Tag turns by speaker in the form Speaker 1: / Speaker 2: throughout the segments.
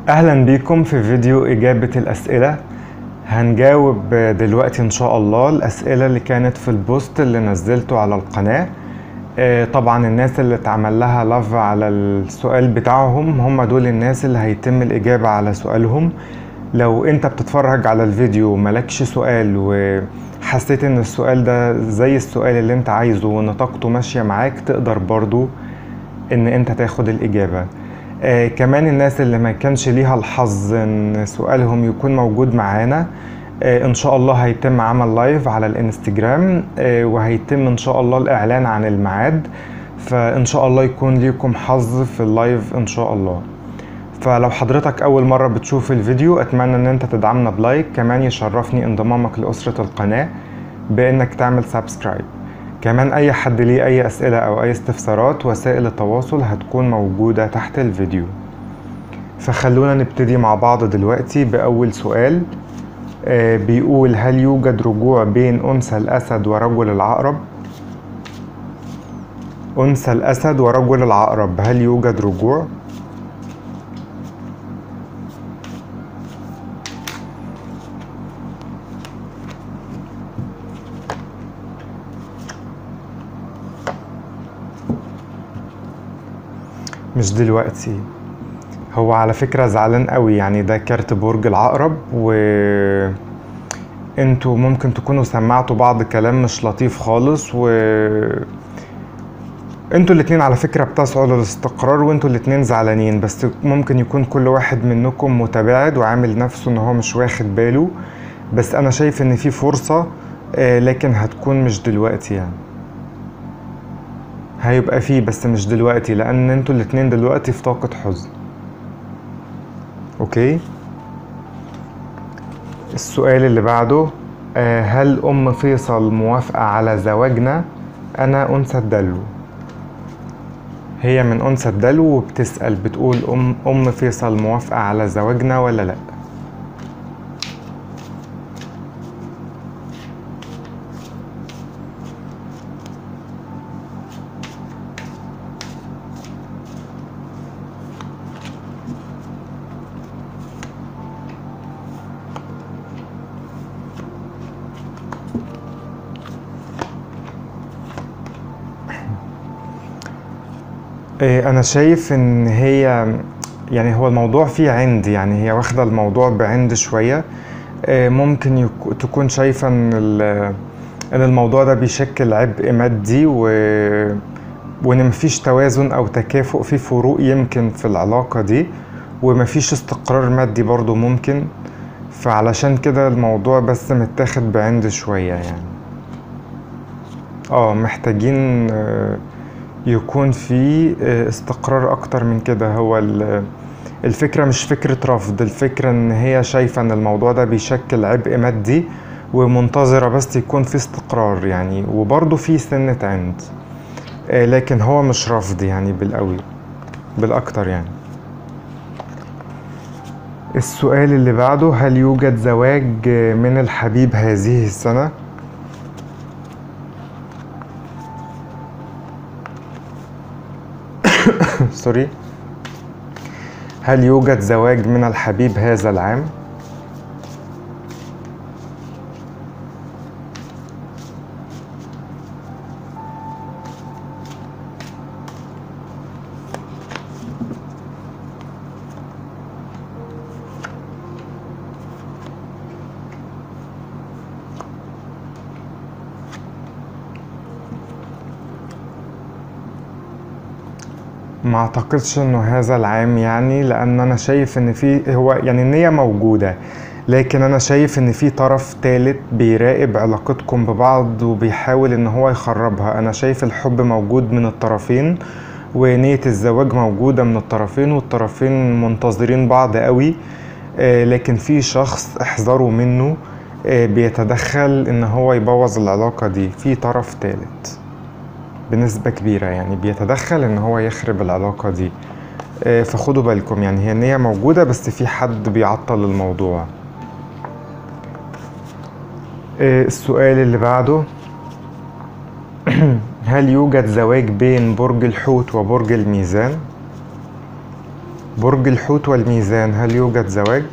Speaker 1: اهلا بيكم في فيديو اجابة الاسئلة هنجاوب دلوقتي ان شاء الله الاسئلة اللي كانت في البوست اللي نزلته على القناة آه، طبعا الناس اللي اتعمل لها لاف على السؤال بتاعهم هم دول الناس اللي هيتم الاجابة على سؤالهم لو انت بتتفرج على الفيديو ملكش سؤال وحسيت ان السؤال ده زي السؤال اللي انت عايزه ونطاقته ماشية معاك تقدر برضو ان انت تاخد الاجابة آه كمان الناس اللي ما كانش ليها الحظ ان سؤالهم يكون موجود معانا آه ان شاء الله هيتم عمل لايف على الانستجرام آه وهيتم ان شاء الله الاعلان عن الميعاد فان شاء الله يكون ليكم حظ في اللايف ان شاء الله فلو حضرتك اول مرة بتشوف الفيديو اتمنى ان انت تدعمنا بلايك كمان يشرفني انضمامك لاسرة القناة بانك تعمل سبسكرايب كمان اي حد ليه اي اسئلة او اي استفسارات وسائل التواصل هتكون موجودة تحت الفيديو فخلونا نبتدي مع بعض دلوقتي باول سؤال آه بيقول هل يوجد رجوع بين انثى الاسد ورجل العقرب انثى الاسد ورجل العقرب هل يوجد رجوع مش دلوقتي هو على فكرة زعلان قوي يعني ده كارت برج العقرب و انتوا ممكن تكونوا سمعتوا بعض كلام مش لطيف خالص و انتوا الاتنين على فكرة بتسعوا للاستقرار وانتوا الاتنين زعلانين بس ممكن يكون كل واحد منكم متباعد وعامل نفسه ان هو مش واخد باله بس انا شايف ان في فرصة آه، لكن هتكون مش دلوقتي يعني هيبقى فيه بس مش دلوقتي لان انتوا الاتنين دلوقتي في طاقة حزن اوكي السؤال اللي بعده آه، هل ام فيصل موافقة على زواجنا انا انثى الدلو هي من انثى الدلو وبتسأل بتقول ام ام فيصل موافقة على زواجنا ولا لا إيه، انا شايف ان هي يعني هو الموضوع فيه عند يعني هي واخده الموضوع بعند شويه إيه، ممكن يك- تكون شايفه ان ال- ان الموضوع ده بيشكل عبء مادي و وان مفيش توازن او تكافؤ في فروق يمكن في العلاقه دي ومفيش استقرار مادي برضو ممكن فعلشان كده الموضوع بس متاخد بعند شويه يعني اه محتاجين آه، يكون في آه، استقرار اكتر من كده هو ال- الفكرة مش فكرة رفض الفكرة ان هي شايفة ان الموضوع ده بيشكل عبء مادي ومنتظرة بس يكون في استقرار يعني وبرضه في سنة عند آه، لكن هو مش رفض يعني بالقوي بالاكتر يعني السؤال اللي بعده هل يوجد زواج آه، من الحبيب هذه السنة؟ سوري هل يوجد زواج من الحبيب هذا العام؟ ما اعتقدش انه هذا العام يعني لان انا شايف ان في هو يعني النية موجودة لكن انا شايف ان في طرف تالت بيراقب علاقتكم ببعض وبيحاول ان هو يخربها انا شايف الحب موجود من الطرفين ونية الزواج موجودة من الطرفين والطرفين منتظرين بعض قوي آه، لكن في شخص احذروا منه آه، بيتدخل ان هو يبوظ العلاقة دي في طرف تالت بنسبة كبيرة يعني بيتدخل ان هو يخرب العلاقة دي آه، فخدوا بالكم يعني هي النية موجودة بس في حد بيعطل الموضوع آه، السؤال اللي بعده هل يوجد زواج بين برج الحوت وبرج الميزان؟ برج الحوت والميزان هل يوجد زواج؟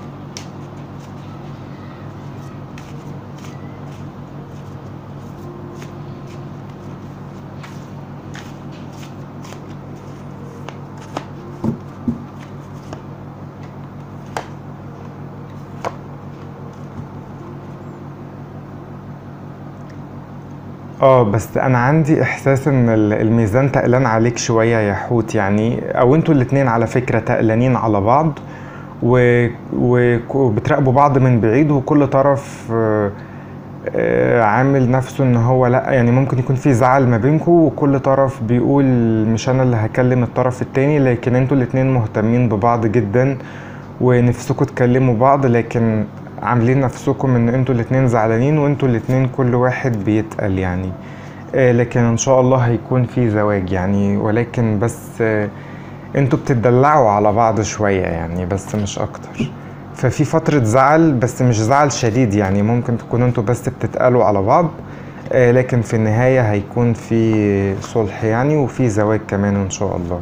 Speaker 1: اه بس انا عندي احساس ان ال- الميزان تقلان عليك شوية يا حوت يعني او انتوا الاتنين على فكرة تقلانين على بعض و... و... وبتراقبوا بعض من بعيد وكل طرف آه، آه، عامل نفسه ان هو لا يعني ممكن يكون في زعل ما بينكم وكل طرف بيقول مش انا اللي هكلم الطرف التاني لكن انتوا الاتنين مهتمين ببعض جدا ونفسكم تكلموا بعض لكن عاملين نفسكم ان انتوا الاتنين زعلانين وانتوا الاتنين كل واحد بيتقل يعني آه، لكن ان شاء الله هيكون في زواج يعني ولكن بس آه، انتوا بتدلعوا على بعض شوية يعني بس مش اكتر ففي فترة زعل بس مش زعل شديد يعني ممكن تكونوا انتوا بس بتتقالوا على بعض آه، لكن في النهاية هيكون في صلح يعني وفي زواج كمان ان شاء الله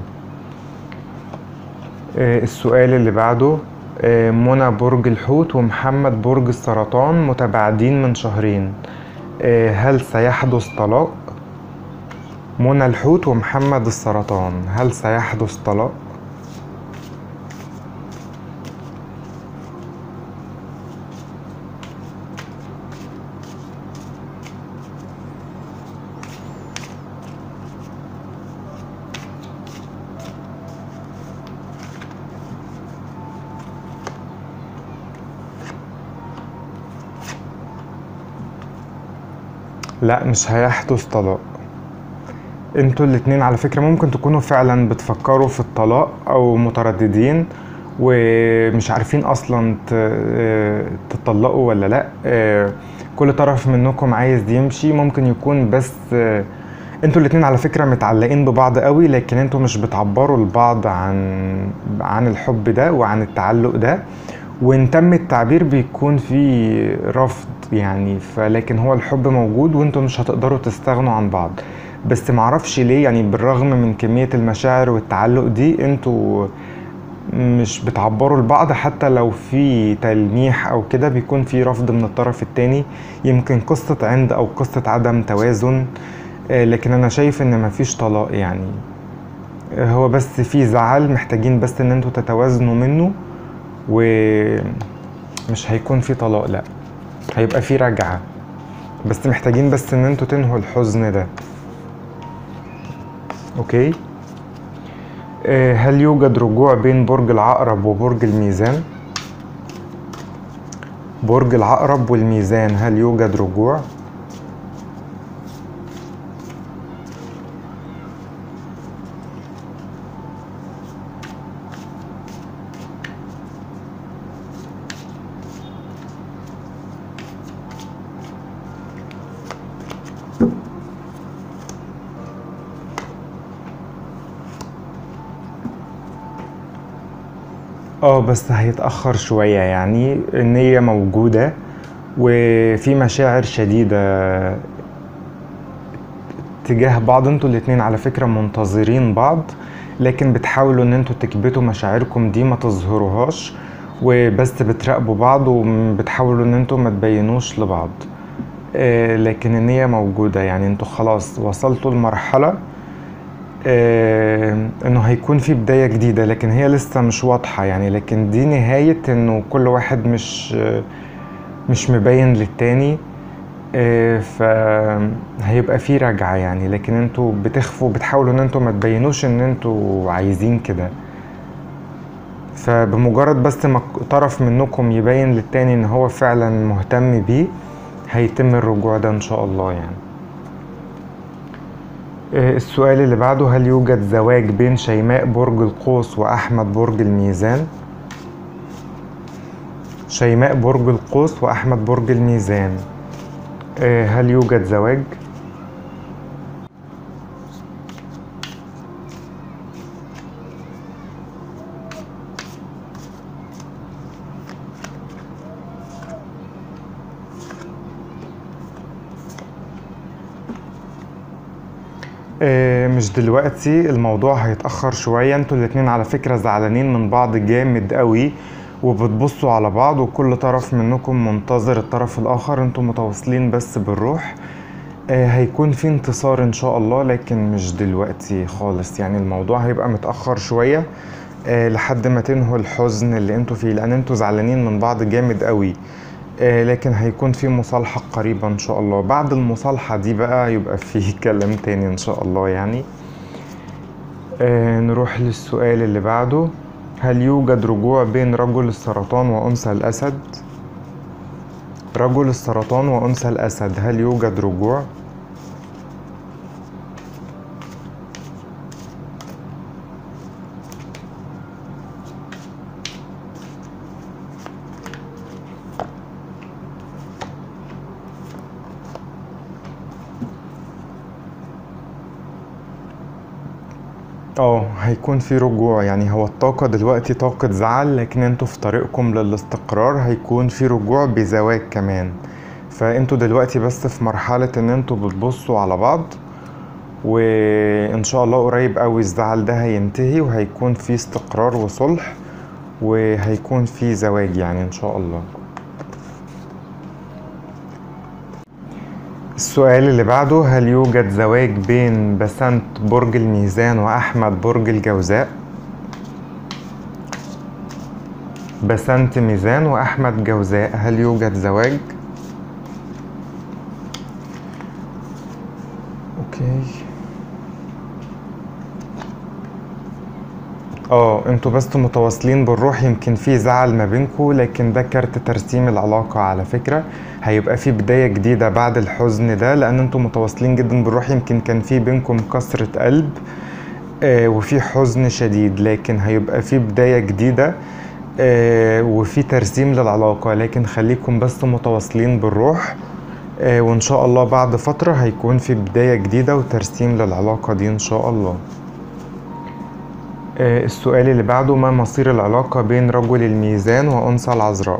Speaker 1: آه، السؤال اللي بعده آه، منى برج الحوت ومحمد برج السرطان متباعدين من شهرين آه، هل سيحدث طلاق؟ منى الحوت ومحمد السرطان هل سيحدث طلاق؟ لا مش هيحدث طلاق انتوا الاتنين على فكرة ممكن تكونوا فعلا بتفكروا في الطلاق او مترددين ومش عارفين اصلا ت- اه تطلقوا ولا لا اه كل طرف منكم عايز يمشي ممكن يكون بس اه انتوا الاتنين على فكرة متعلقين ببعض قوي لكن انتوا مش بتعبروا لبعض عن عن الحب ده وعن التعلق ده وان تم التعبير بيكون في رفض يعني فلكن هو الحب موجود وانتوا مش هتقدروا تستغنوا عن بعض بس معرفش ليه يعني بالرغم من كمية المشاعر والتعلق دي انتوا مش بتعبروا لبعض حتى لو في تلميح او كده بيكون في رفض من الطرف التاني يمكن قصة عند او قصة عدم توازن آه، لكن انا شايف ان مفيش طلاق يعني آه، هو بس في زعل محتاجين بس ان انتوا تتوازنوا منه ومش هيكون في طلاق لا هيبقى في رجعة بس محتاجين بس ان انتوا تنهوا الحزن ده اوكي آه، هل يوجد رجوع بين برج العقرب وبرج الميزان برج العقرب والميزان هل يوجد رجوع اه بس هيتأخر شوية يعني النية موجودة وفي مشاعر شديدة تجاه بعض انتوا الاتنين على فكرة منتظرين بعض لكن بتحاولوا ان انتوا تكبتوا مشاعركم دي ما تظهروهاش وبس بتراقبوا بعض وبتحاولوا ان انتوا ما تبينوش لبعض آه، لكن النية موجودة يعني انتوا خلاص وصلتوا لمرحلة آه، انه هيكون في بداية جديدة لكن هي لسه مش واضحة يعني لكن دي نهاية انه كل واحد مش آه، مش مبين للتاني آه، فهيبقى في رجعة يعني لكن انتوا بتخفوا بتحاولوا ان انتوا ما تبينوش ان انتوا عايزين كده فبمجرد بس ما طرف منكم يبين للتاني ان هو فعلا مهتم بيه هيتم الرجوع ده ان شاء الله يعني آه، السؤال اللي بعده هل يوجد زواج بين شيماء برج القوس وأحمد برج الميزان؟ شيماء برج القوس وأحمد برج الميزان آه، هل يوجد زواج؟ آه، مش دلوقتي الموضوع هيتأخر شوية انتوا الاتنين على فكرة زعلانين من بعض جامد قوي وبتبصوا على بعض وكل طرف منكم منتظر الطرف الآخر انتوا متواصلين بس بالروح آه، هيكون في انتصار ان شاء الله لكن مش دلوقتي خالص يعني الموضوع هيبقى متأخر شوية آه، لحد ما تنهوا الحزن اللي انتوا فيه لان انتوا زعلانين من بعض جامد قوي آه، لكن هيكون في مصالحة قريبة ان شاء الله بعد المصالحة دي بقى يبقى في كلام تاني ان شاء الله يعني آه، نروح للسؤال اللي بعده هل يوجد رجوع بين رجل السرطان وأنثى الأسد؟ رجل السرطان وأنثى الأسد هل يوجد رجوع؟ اه هيكون في رجوع يعني هو الطاقة دلوقتي طاقة زعل لكن انتوا في طريقكم للاستقرار هيكون في رجوع بزواج كمان فانتوا دلوقتي بس في مرحلة ان انتوا بتبصوا على بعض وان شاء الله قريب قوي الزعل ده هينتهي وهيكون في استقرار وصلح وهيكون في زواج يعني ان شاء الله السؤال اللي بعده هل يوجد زواج بين بسنت برج الميزان وأحمد برج الجوزاء؟ بسنت ميزان وأحمد جوزاء هل يوجد زواج؟ اوكي اه انتوا بس متواصلين بالروح يمكن في زعل ما بينكوا لكن ده كارت ترسيم العلاقة على فكرة هيبقى في بداية جديدة بعد الحزن ده لأن انتوا متواصلين جدا بالروح يمكن كان في بينكم كسرة قلب آه وفي حزن شديد لكن هيبقى في بداية جديدة آه وفي ترسيم للعلاقة لكن خليكم بس متواصلين بالروح آه وإن شاء الله بعد فترة هيكون في بداية جديدة وترسيم للعلاقة دي إن شاء الله آه، السؤال اللي بعده ما مصير العلاقة بين رجل الميزان وأنثى العذراء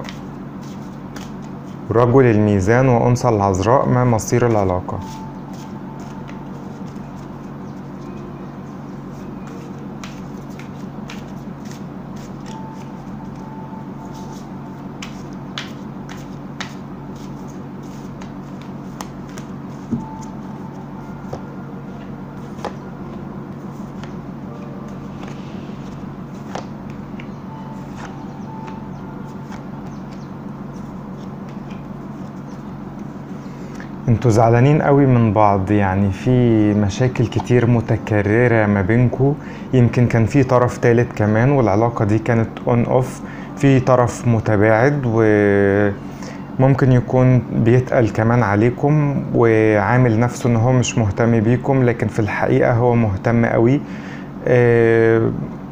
Speaker 1: رجل الميزان وأنثى العذراء ما مصير العلاقة انتوا زعلانين قوي من بعض يعني في مشاكل كتير متكررة ما بينكو يمكن كان في طرف تالت كمان والعلاقة دي كانت اون اوف في طرف متباعد وممكن يكون بيتقل كمان عليكم وعامل نفسه ان هو مش مهتم بيكم لكن في الحقيقة هو مهتم قوي آه،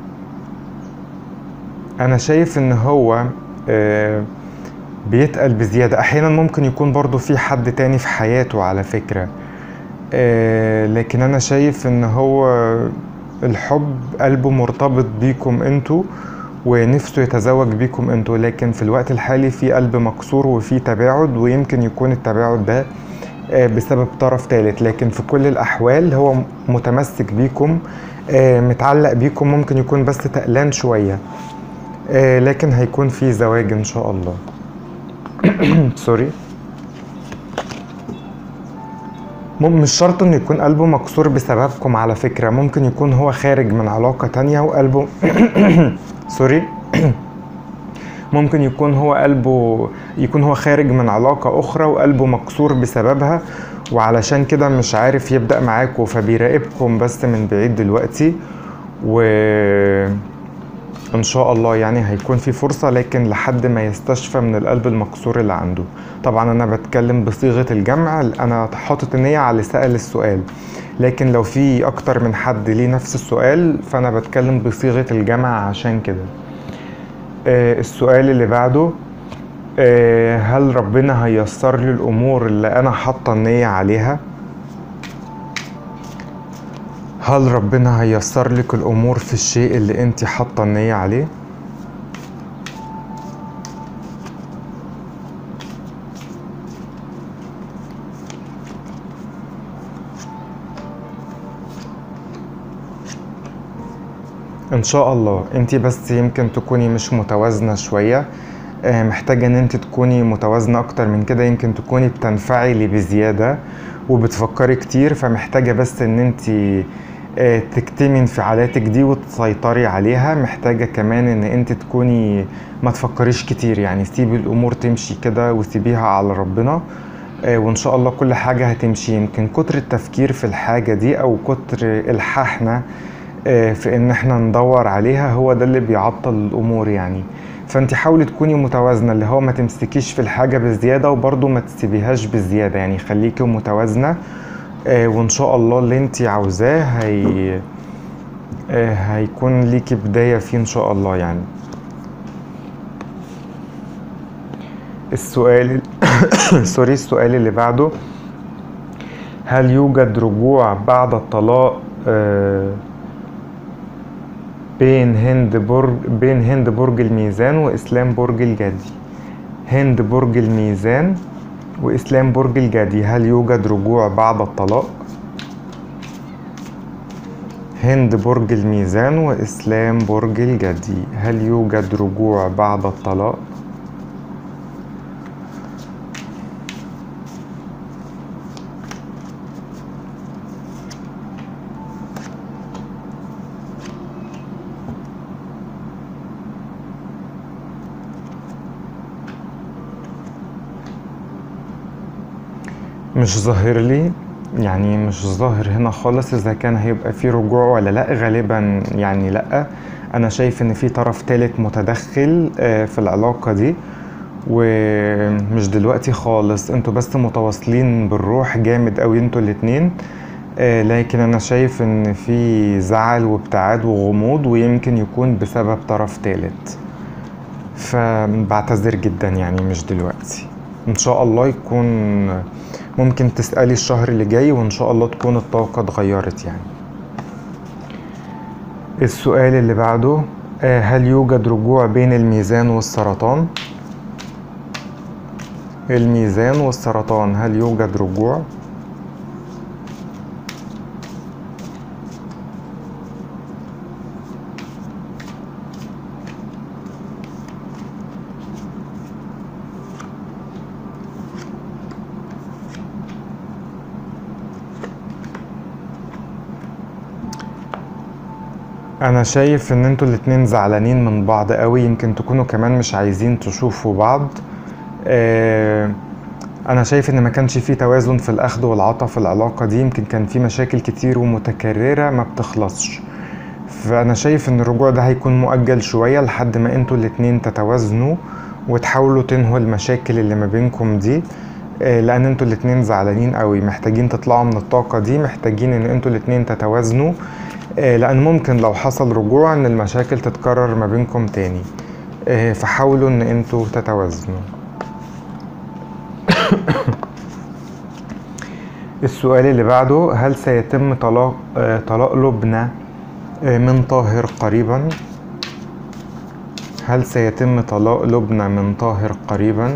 Speaker 1: انا شايف ان هو آه، بيتقل بزيادة أحيانا ممكن يكون برضو في حد تاني في حياته على فكرة آه لكن أنا شايف إن هو الحب قلبه مرتبط بيكم انتوا ونفسه يتزوج بيكم انتوا لكن في الوقت الحالي في قلب مكسور وفي تباعد ويمكن يكون التباعد ده آه بسبب طرف تالت لكن في كل الأحوال هو متمسك بيكم آه متعلق بيكم ممكن يكون بس تقلان شوية آه لكن هيكون في زواج إن شاء الله سوري مم- مش شرط انه يكون قلبه مكسور بسببكم على فكرة ممكن يكون هو خارج من علاقة تانية وقلبه سوري ممكن يكون هو قلبه يكون هو خارج من علاقة أخرى وقلبه مكسور بسببها وعلشان كده مش عارف يبدأ معاكوا فبيراقبكم بس من بعيد دلوقتي و ان شاء الله يعني هيكون في فرصة لكن لحد ما يستشفى من القلب المكسور اللي عنده طبعا انا بتكلم بصيغة الجمع انا حاطط النية على اللي سأل السؤال لكن لو في اكتر من حد ليه نفس السؤال فانا بتكلم بصيغة الجمع عشان كده آه السؤال اللي بعده آه هل ربنا هيسر لي الامور اللي انا حاطة النية عليها هل ربنا هيسر لك الامور في الشيء اللي انت حاطه النيه عليه ان شاء الله انت بس يمكن تكوني مش متوازنة شوية آه، محتاجة ان انت تكوني متوازنة اكتر من كده يمكن تكوني بتنفعلي بزيادة وبتفكري كتير فمحتاجة بس ان انت آه، تكتمي انفعالاتك دي وتسيطري عليها محتاجة كمان ان انت تكوني ما تفكريش كتير يعني سيبي الامور تمشي كده وسيبيها على ربنا آه، وان شاء الله كل حاجة هتمشي يمكن كتر التفكير في الحاجة دي او كتر الحاحنا آه، في ان احنا ندور عليها هو ده اللي بيعطل الامور يعني فانت حاولي تكوني متوازنة اللي هو ما تمسكيش في الحاجة بزيادة وبرضه ما تسيبيهاش بزيادة يعني خليكي متوازنة آه، وان شاء الله اللي انت عاوزاه هي آه، هيكون ليكي بداية فيه ان شاء الله يعني السؤال سوري السؤال اللي بعده هل يوجد رجوع بعد الطلاق آه، بين هند برج بين هند برج الميزان واسلام برج الجدي هند برج الميزان واسلام برج الجدي هل يوجد رجوع بعد الطلاق هند برج الميزان واسلام برج الجدي هل يوجد رجوع بعد الطلاق مش ظاهر لي يعني مش ظاهر هنا خالص اذا كان هيبقى في رجوع ولا لا غالبا يعني لا انا شايف ان في طرف تالت متدخل آه، في العلاقة دي ومش دلوقتي خالص انتوا بس متواصلين بالروح جامد قوي انتوا الاتنين آه، لكن انا شايف ان في زعل وابتعاد وغموض ويمكن يكون بسبب طرف تالت فبعتذر جدا يعني مش دلوقتي ان شاء الله يكون ممكن تسألي الشهر اللي جاي وان شاء الله تكون الطاقة اتغيرت يعني السؤال اللي بعده آه، هل يوجد رجوع بين الميزان والسرطان الميزان والسرطان هل يوجد رجوع انا شايف ان انتوا الاتنين زعلانين من بعض قوي يمكن تكونوا كمان مش عايزين تشوفوا بعض آه، انا شايف ان ما كانش في توازن في الاخذ والعطاء في العلاقة دي يمكن كان في مشاكل كتير ومتكررة ما بتخلصش فانا شايف ان الرجوع ده هيكون مؤجل شوية لحد ما انتوا الاتنين تتوازنوا وتحاولوا تنهوا المشاكل اللي ما بينكم دي آه، لان انتوا الاتنين زعلانين قوي محتاجين تطلعوا من الطاقة دي محتاجين ان انتوا الاتنين تتوازنوا آه، لان ممكن لو حصل رجوع ان المشاكل تتكرر ما بينكم تاني آه، فحاولوا ان انتوا تتوازنوا السؤال اللي بعده هل سيتم طلاق آه، طلاق لبنى آه، من طاهر قريبا هل سيتم طلاق لبنى من طاهر قريبا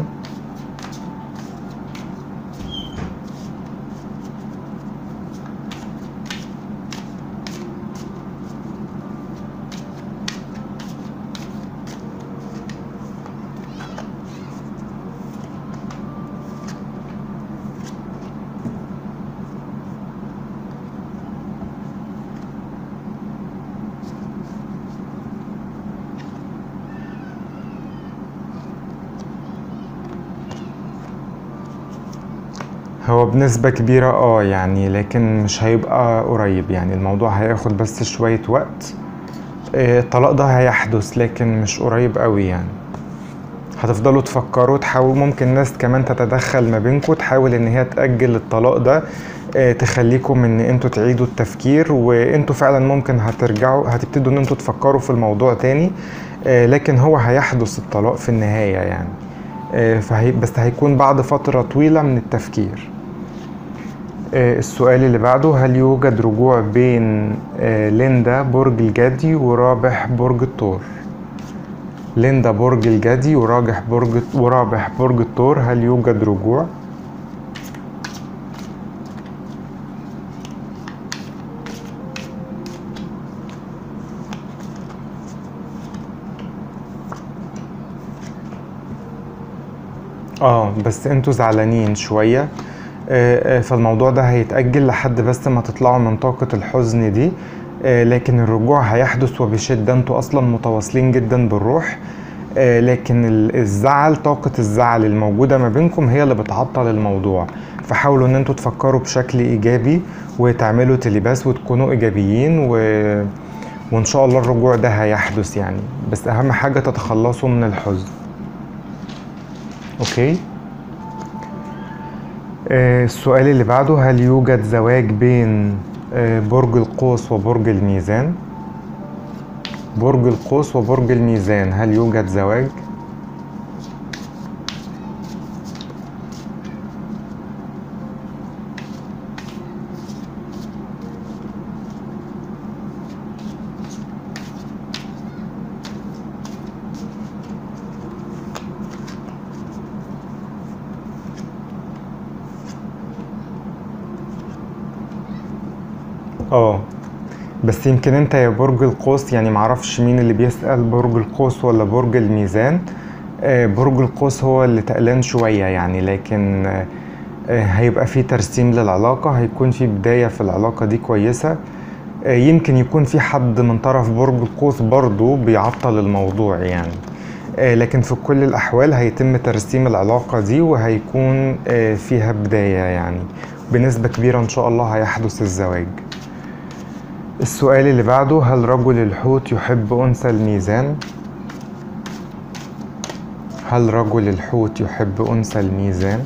Speaker 1: هو بنسبة كبيرة اه يعني لكن مش هيبقى قريب يعني الموضوع هياخد بس شوية وقت آه، الطلاق ده هيحدث لكن مش قريب قوي يعني هتفضلوا تفكروا تحاول ممكن ناس كمان تتدخل ما بينكم تحاول ان هي تأجل الطلاق ده آه، تخليكم ان انتوا تعيدوا التفكير وانتوا فعلا ممكن هترجعوا هتبتدوا ان انتوا تفكروا في الموضوع تاني آه، لكن هو هيحدث الطلاق في النهاية يعني آه، فهي بس هيكون بعد فترة طويلة من التفكير آه، السؤال اللي بعده هل يوجد رجوع بين آه، ليندا برج الجدي ورابح برج الثور ليندا برج الجدي وراجح برج ورابح برج الثور هل يوجد رجوع اه بس انتوا زعلانين شوية آه، آه، فالموضوع ده هيتأجل لحد بس ما تطلعوا من طاقة الحزن دي آه، لكن الرجوع هيحدث وبشدة انتوا اصلا متواصلين جدا بالروح آه، لكن ال- الزعل طاقة الزعل الموجودة ما بينكم هي اللي بتعطل الموضوع فحاولوا ان انتوا تفكروا بشكل ايجابي وتعملوا تلباس وتكونوا ايجابيين و... وان شاء الله الرجوع ده هيحدث يعني بس اهم حاجة تتخلصوا من الحزن اوكي آه، السؤال اللي بعده هل يوجد زواج بين آه، برج القوس وبرج الميزان برج القوس وبرج الميزان هل يوجد زواج اه بس يمكن انت يا برج القوس يعني معرفش مين اللي بيسأل برج القوس ولا برج الميزان آه، برج القوس هو اللي تقلان شوية يعني لكن آه، آه، هيبقى في ترسيم للعلاقة هيكون في بداية في العلاقة دي كويسة آه، يمكن يكون في حد من طرف برج القوس برضو بيعطل الموضوع يعني آه، لكن في كل الأحوال هيتم ترسيم العلاقة دي وهيكون آه، فيها بداية يعني بنسبة كبيرة إن شاء الله هيحدث الزواج السؤال اللي بعده هل رجل الحوت يحب أنثى الميزان؟ هل رجل الحوت يحب أنثى الميزان؟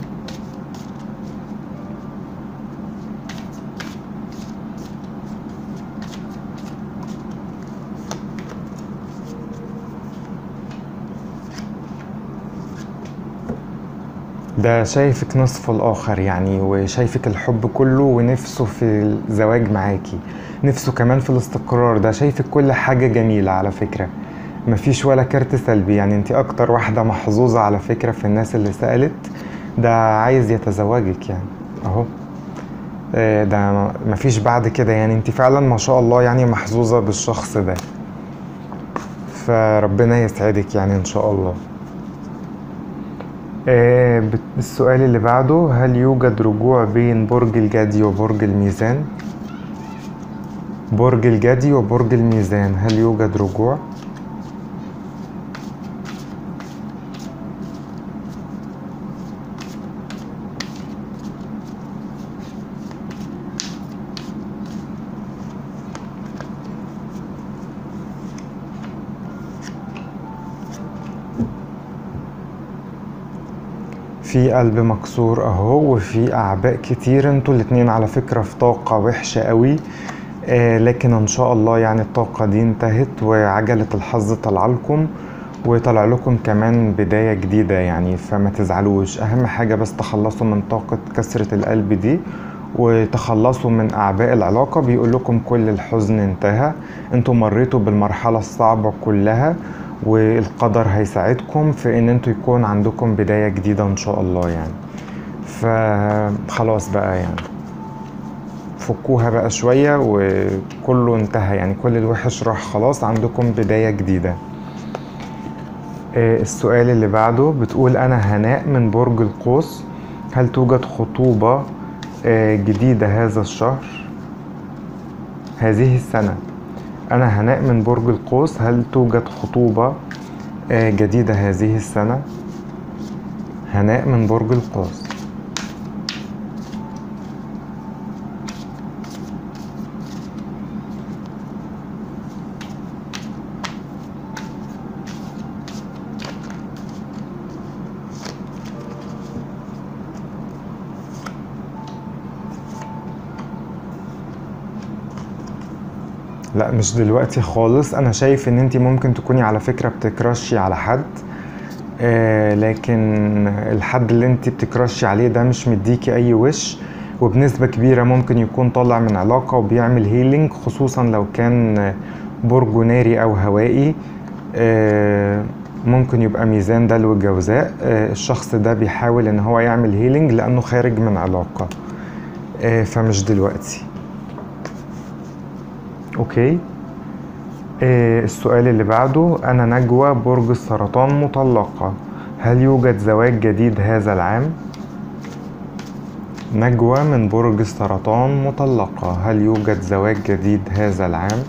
Speaker 1: ده شايفك نصف الآخر يعني وشايفك الحب كله ونفسه في الزواج معاكي نفسه كمان في الاستقرار ده شايفك كل حاجة جميلة على فكرة مفيش ولا كارت سلبي يعني انت اكتر واحدة محظوظة على فكرة في الناس اللي سألت ده عايز يتزوجك يعني اهو آه، ده مفيش بعد كده يعني انت فعلا ما شاء الله يعني محظوظة بالشخص ده فربنا يسعدك يعني ان شاء الله آه، بت- السؤال اللي بعده هل يوجد رجوع بين برج الجدي وبرج الميزان برج الجدي وبرج الميزان هل يوجد رجوع في قلب مكسور اهو وفي اعباء كتير انتوا الاتنين على فكرة في طاقة وحشة قوي آه لكن ان شاء الله يعني الطاقة دي انتهت وعجلة الحظ طلع لكم وطلع لكم كمان بداية جديدة يعني فما تزعلوش اهم حاجة بس تخلصوا من طاقة كسرة القلب دي وتخلصوا من اعباء العلاقة بيقول لكم كل الحزن انتهى انتوا مريتوا بالمرحلة الصعبة كلها والقدر هيساعدكم في ان انتوا يكون عندكم بداية جديدة ان شاء الله يعني فخلاص بقى يعني فكوها بقى شوية وكله انتهى يعني كل الوحش راح خلاص عندكم بداية جديدة آه، السؤال اللي بعده بتقول أنا هناء من برج القوس هل توجد خطوبة آه، جديدة هذا الشهر هذه السنة أنا هناء من برج القوس هل توجد خطوبة آه، جديدة هذه السنة هناء من برج القوس لا مش دلوقتي خالص انا شايف ان انت ممكن تكوني على فكرة بتكرشي على حد آه لكن الحد اللي انت بتكرشي عليه ده مش مديكي اي وش وبنسبة كبيرة ممكن يكون طالع من علاقة وبيعمل هيلينج خصوصا لو كان برجه ناري او هوائي آه ممكن يبقى ميزان دلو الجوزاء آه الشخص ده بيحاول ان هو يعمل هيلينج لانه خارج من علاقة آه فمش دلوقتي اوكي آه السؤال اللي بعده انا نجوى برج السرطان مطلقة هل يوجد زواج جديد هذا العام نجوى من برج السرطان مطلقة هل يوجد زواج جديد هذا العام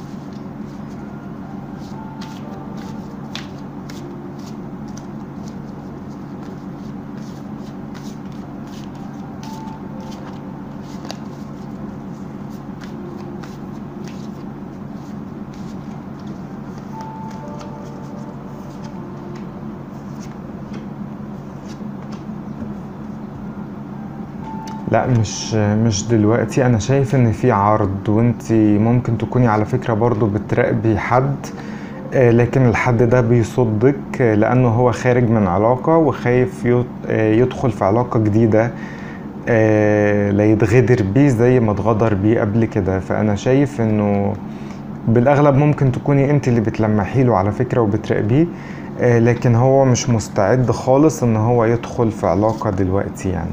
Speaker 1: لا مش مش دلوقتي انا شايف ان في عرض وانت ممكن تكوني على فكرة برضو بتراقبي حد آه، لكن الحد ده بيصدك آه، لانه هو خارج من علاقة وخايف يط- آه، يدخل في علاقة جديدة آه، لا يتغدر بيه زي ما اتغدر بيه قبل كده فانا شايف انه بالاغلب ممكن تكوني انت اللي بتلمحي له على فكرة وبتراقبيه آه، لكن هو مش مستعد خالص ان هو يدخل في علاقة دلوقتي يعني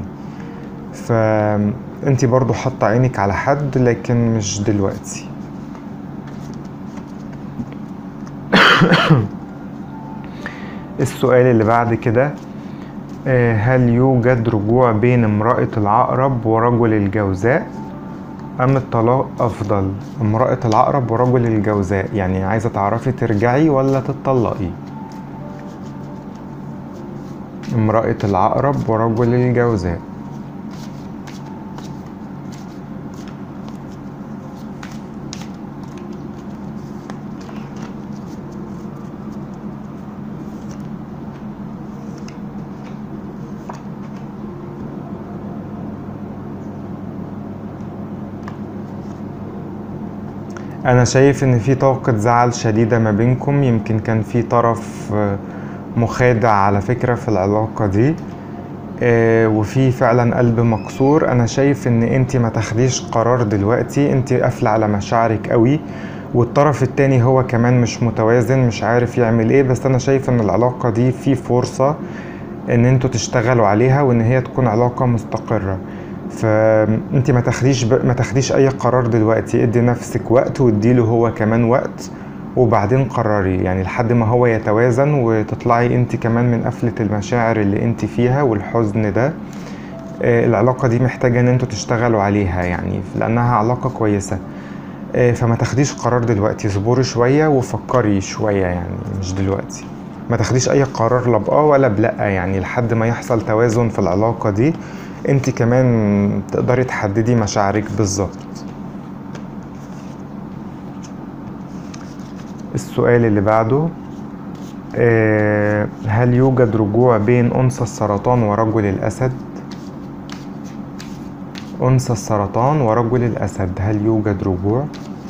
Speaker 1: فانت برضو حاطة عينك على حد لكن مش دلوقتي السؤال اللي بعد كده آه، هل يوجد رجوع بين امرأة العقرب ورجل الجوزاء أم الطلاق أفضل امرأة العقرب ورجل الجوزاء يعني عايزة تعرفي ترجعي ولا تتطلقي امرأة العقرب ورجل الجوزاء انا شايف ان في طاقة زعل شديدة ما بينكم يمكن كان في طرف آه، مخادع على فكرة في العلاقة دي آه، وفي فعلا قلب مكسور انا شايف ان انت ما تاخديش قرار دلوقتي انت قافلة على مشاعرك قوي والطرف التاني هو كمان مش متوازن مش عارف يعمل ايه بس انا شايف ان العلاقة دي في فرصة ان انتوا تشتغلوا عليها وان هي تكون علاقة مستقرة فانت ما تاخديش ب... ما تاخديش اي قرار دلوقتي ادي نفسك وقت واديله هو كمان وقت وبعدين قرري يعني لحد ما هو يتوازن وتطلعي انت كمان من قفلة المشاعر اللي انت فيها والحزن ده آه، العلاقة دي محتاجة ان انتوا تشتغلوا عليها يعني لانها علاقة كويسة آه، فما تاخديش قرار دلوقتي اصبري شوية وفكري شوية يعني مش دلوقتي ما تاخديش اي قرار لا بآه ولا بلأ يعني لحد ما يحصل توازن في العلاقة دي انت كمان تقدري تحددي مشاعرك بالظبط السؤال اللي بعده آه، هل يوجد رجوع بين أنثى السرطان ورجل الأسد؟ أنثى السرطان ورجل الأسد هل يوجد رجوع؟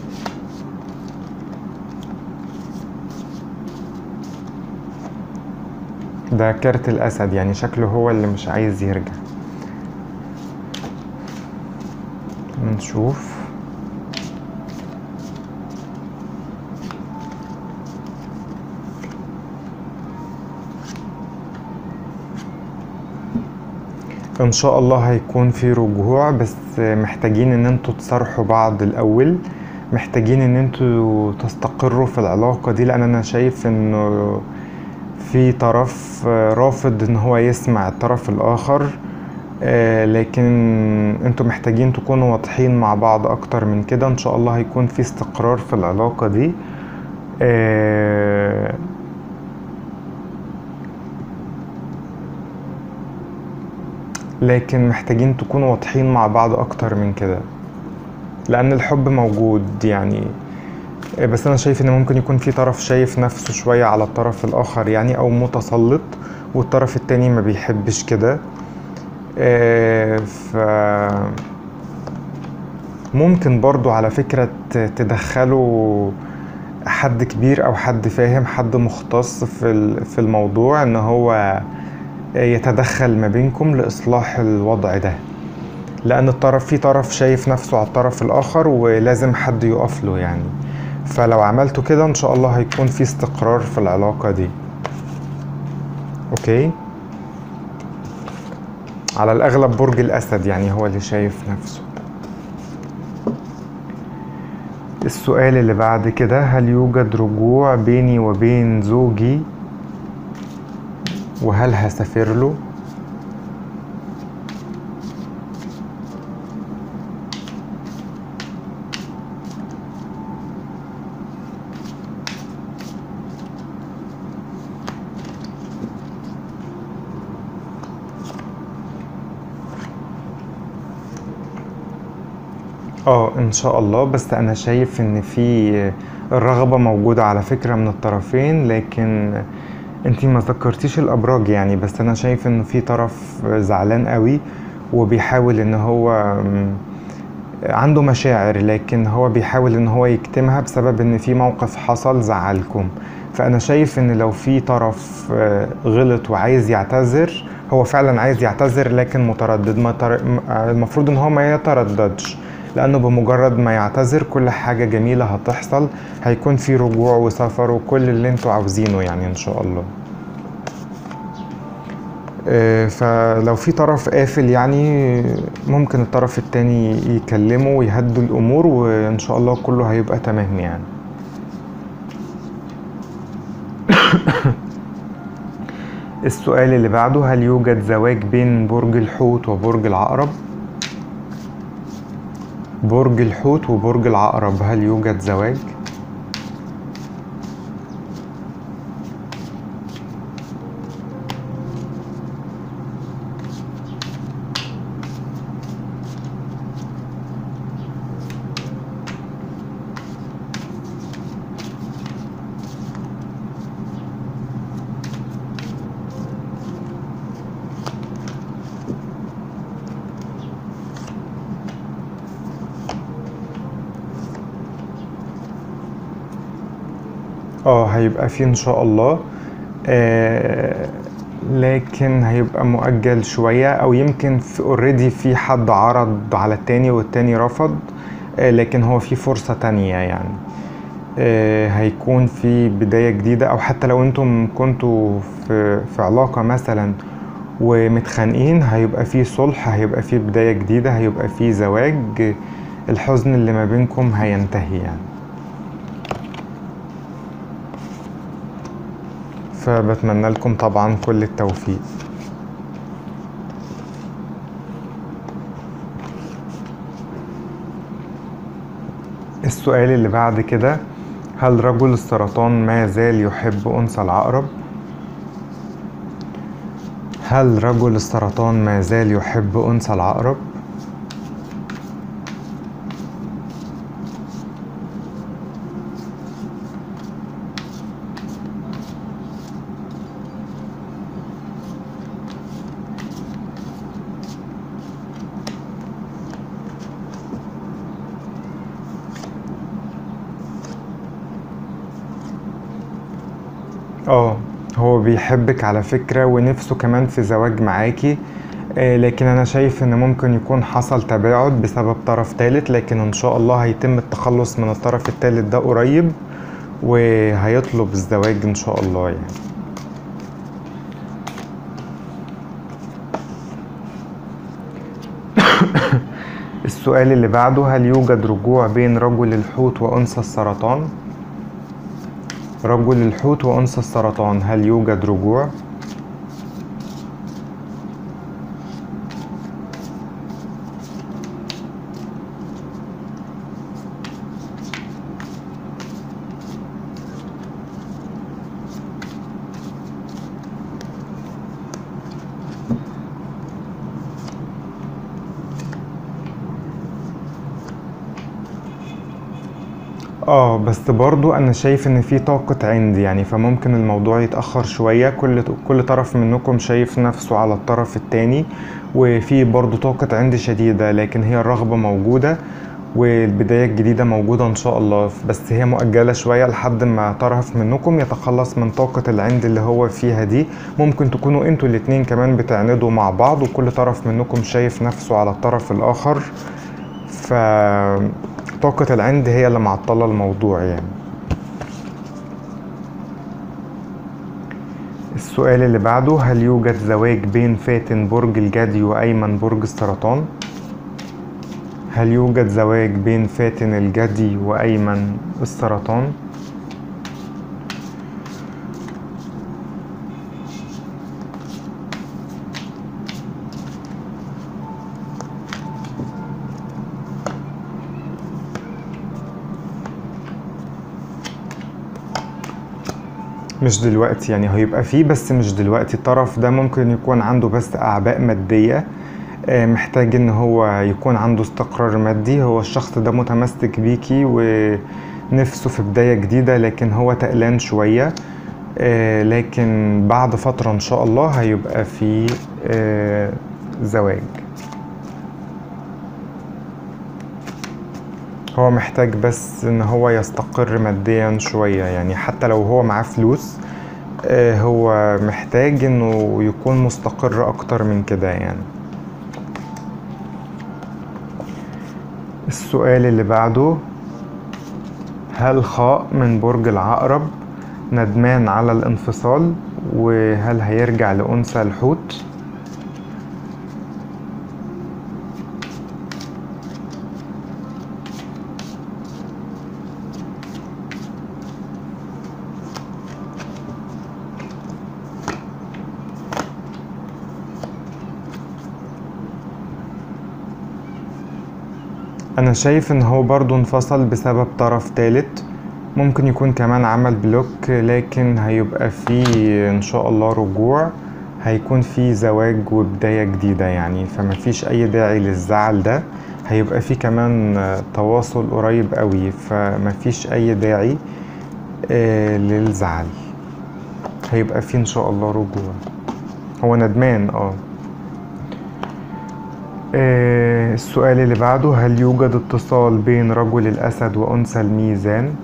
Speaker 1: ده كارت الأسد يعني شكله هو اللي مش عايز يرجع نشوف ان شاء الله هيكون في رجوع بس محتاجين ان انتوا تصارحوا بعض الاول محتاجين ان انتوا تستقروا في العلاقة دي لان انا شايف انه في طرف رافض ان هو يسمع الطرف الاخر آه، لكن انتوا محتاجين تكونوا واضحين مع بعض اكتر من كده ان شاء الله هيكون في استقرار في العلاقة دي آه، لكن محتاجين تكونوا واضحين مع بعض اكتر من كده لان الحب موجود يعني آه، بس انا شايف ان ممكن يكون في طرف شايف نفسه شوية على الطرف الاخر يعني او متسلط والطرف التاني ما بيحبش كده آه، ف ممكن برضو على فكرة ت- تدخلوا حد كبير او حد فاهم حد مختص في ال- في الموضوع ان هو يتدخل ما بينكم لاصلاح الوضع ده لان الطرف في طرف شايف نفسه على الطرف الاخر ولازم حد يقف له يعني فلو عملتوا كده ان شاء الله هيكون في استقرار في العلاقة دي اوكي على الاغلب برج الاسد يعني هو اللي شايف نفسه السؤال اللي بعد كده هل يوجد رجوع بيني وبين زوجي وهل هسافر له اه ان شاء الله بس انا شايف ان في الرغبة موجودة على فكرة من الطرفين لكن انتي ما ذكرتيش الابراج يعني بس انا شايف انه في طرف زعلان قوي وبيحاول ان هو م، عنده مشاعر لكن هو بيحاول ان هو يكتمها بسبب ان في موقف حصل زعلكم فانا شايف ان لو في طرف آه، غلط وعايز يعتذر هو فعلا عايز يعتذر لكن متردد ما تر... م- آه، المفروض ان هو ما يترددش لانه بمجرد ما يعتذر كل حاجة جميلة هتحصل هيكون في رجوع وسفر وكل اللي انتوا عاوزينه يعني ان شاء الله آه، فلو في طرف قافل يعني ممكن الطرف التاني يكلمه ويهدوا الامور وان شاء الله كله هيبقى تمام يعني السؤال اللي بعده هل يوجد زواج بين برج الحوت وبرج العقرب برج الحوت وبرج العقرب هل يوجد زواج اه هيبقى فيه ان شاء الله آه لكن هيبقى مؤجل شوية او يمكن في اوريدي في حد عرض على التاني والتاني رفض آه لكن هو في فرصة تانية يعني آه هيكون في بداية جديدة او حتى لو انتم كنتوا في, في علاقة مثلا ومتخانقين هيبقى في صلح هيبقى في بداية جديدة هيبقى في زواج آه، الحزن اللي ما بينكم هينتهي يعني فبتمنى لكم طبعا كل التوفيق السؤال اللي بعد كده هل رجل السرطان ما زال يحب أنثى العقرب؟ هل رجل السرطان ما زال يحب أنثى العقرب؟ اه هو بيحبك على فكرة ونفسه كمان في زواج معاكي آه، لكن انا شايف ان ممكن يكون حصل تباعد بسبب طرف تالت لكن ان شاء الله هيتم التخلص من الطرف التالت ده قريب وهيطلب الزواج ان شاء الله يعني السؤال اللي بعده هل يوجد رجوع بين رجل الحوت وأنثى السرطان؟ رجل الحوت وأنثى السرطان هل يوجد رجوع؟ اه بس برضو انا شايف ان في طاقة عند يعني فممكن الموضوع يتأخر شوية كل كل طرف منكم شايف نفسه على الطرف التاني وفي برضو طاقة عند شديدة لكن هي الرغبة موجودة والبداية الجديدة موجودة ان شاء الله بس هي مؤجلة شوية لحد ما طرف منكم يتخلص من طاقة العند اللي هو فيها دي ممكن تكونوا انتوا الاتنين كمان بتعندوا مع بعض وكل طرف منكم شايف نفسه على الطرف الاخر ف طاقة العند هي اللي معطلة الموضوع يعني السؤال اللي بعده هل يوجد زواج بين فاتن برج الجدي وأيمن برج السرطان؟ هل يوجد زواج بين فاتن الجدي وأيمن السرطان؟ مش دلوقتي يعني هيبقى فيه بس مش دلوقتي الطرف ده ممكن يكون عنده بس أعباء مادية آه، محتاج ان هو يكون عنده استقرار مادي هو الشخص ده متمسك بيكي ونفسه في بداية جديدة لكن هو تقلان شوية آه، لكن بعد فترة ان شاء الله هيبقى في آه، زواج هو محتاج بس ان هو يستقر ماديا شوية يعني حتى لو هو معاه فلوس آه، هو محتاج انه يكون مستقر اكتر من كده يعني السؤال اللي بعده هل خاء من برج العقرب ندمان على الانفصال وهل هيرجع لأنثى الحوت انا شايف ان هو برضو انفصل بسبب طرف تالت ممكن يكون كمان عمل بلوك لكن هيبقى فيه ان شاء الله رجوع هيكون في زواج وبداية جديدة يعني فمفيش اي داعي للزعل ده هيبقى في كمان تواصل قريب قوي فمفيش اي داعي آه، للزعل هيبقى في ان شاء الله رجوع هو ندمان اه آه، السؤال اللي بعده هل يوجد اتصال بين رجل الأسد وأنثى الميزان؟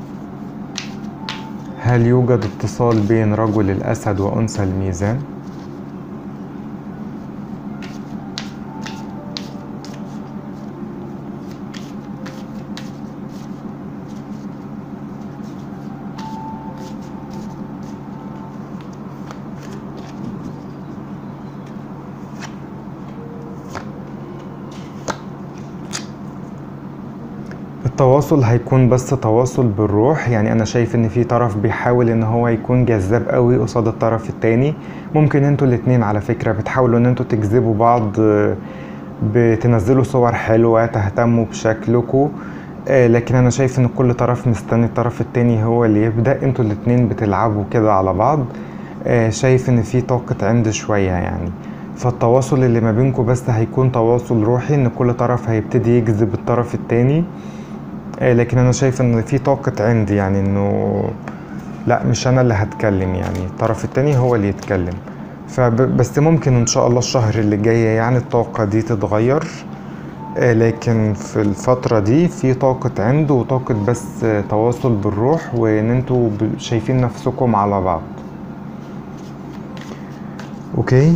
Speaker 1: هل يوجد اتصال بين رجل الأسد وأنثى الميزان؟ التواصل هيكون بس تواصل بالروح يعني انا شايف ان في طرف بيحاول ان هو يكون جذاب قوي قصاد الطرف التاني ممكن انتوا الاتنين على فكرة بتحاولوا ان انتوا تجذبوا بعض آه، بتنزلوا صور حلوة تهتموا بشكلكوا آه، لكن انا شايف ان كل طرف مستني الطرف التاني هو اللي يبدأ انتوا الاتنين بتلعبوا كده على بعض آه، شايف ان في طاقة عند شوية يعني فالتواصل اللي ما بينكم بس هيكون تواصل روحي ان كل طرف هيبتدي يجذب الطرف التاني آه، لكن انا شايف ان في طاقة عندي يعني انه لا مش انا اللي هتكلم يعني الطرف التاني هو اللي يتكلم فبس ممكن ان شاء الله الشهر اللي جاي يعني الطاقة دي تتغير آه، لكن في الفترة دي في طاقة عند وطاقة بس آه، تواصل بالروح وان انتوا ب- شايفين نفسكم على بعض اوكي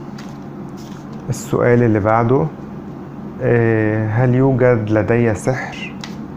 Speaker 1: السؤال اللي بعده آه، هل يوجد لدي سحر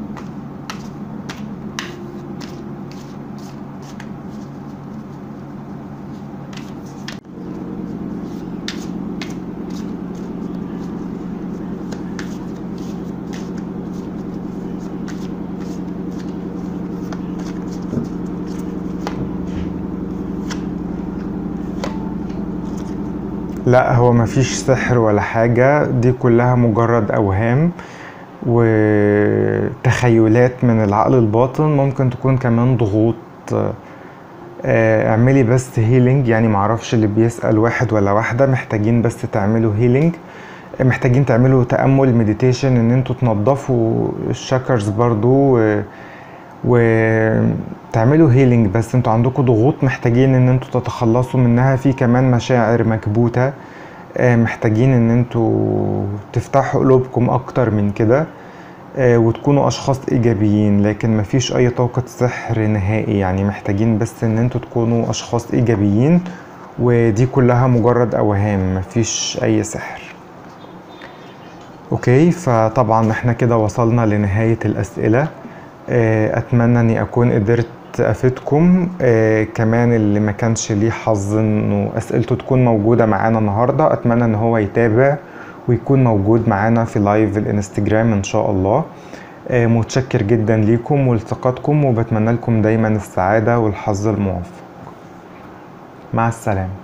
Speaker 1: لا هو مفيش سحر ولا حاجة دي كلها مجرد أوهام وتخيلات من العقل الباطن ممكن تكون كمان ضغوط آه، اعملي بس هيلينج يعني معرفش اللي بيسأل واحد ولا واحدة محتاجين بس تعملوا هيلينج محتاجين تعملوا تأمل مديتيشن ان انتوا تنضفوا الشاكرز برضو و... وتعملوا هيلينج بس انتوا عندكم ضغوط محتاجين ان انتوا تتخلصوا منها في كمان مشاعر مكبوتة آه، محتاجين ان انتوا تفتحوا قلوبكم اكتر من كده آه، وتكونوا اشخاص ايجابيين لكن مفيش اي طاقة سحر نهائي يعني محتاجين بس ان انتوا تكونوا اشخاص ايجابيين ودي كلها مجرد اوهام مفيش اي سحر اوكي فطبعا احنا كده وصلنا لنهاية الاسئلة آه، اتمنى اني اكون قدرت افيدكم آه، كمان اللي ما كانش ليه حظ انه اسئلته تكون موجودة معانا النهاردة اتمنى ان هو يتابع ويكون موجود معانا في لايف الانستجرام ان شاء الله آه، متشكر جدا ليكم ولثقتكم وبتمنى لكم دايما السعادة والحظ الموفق مع السلامة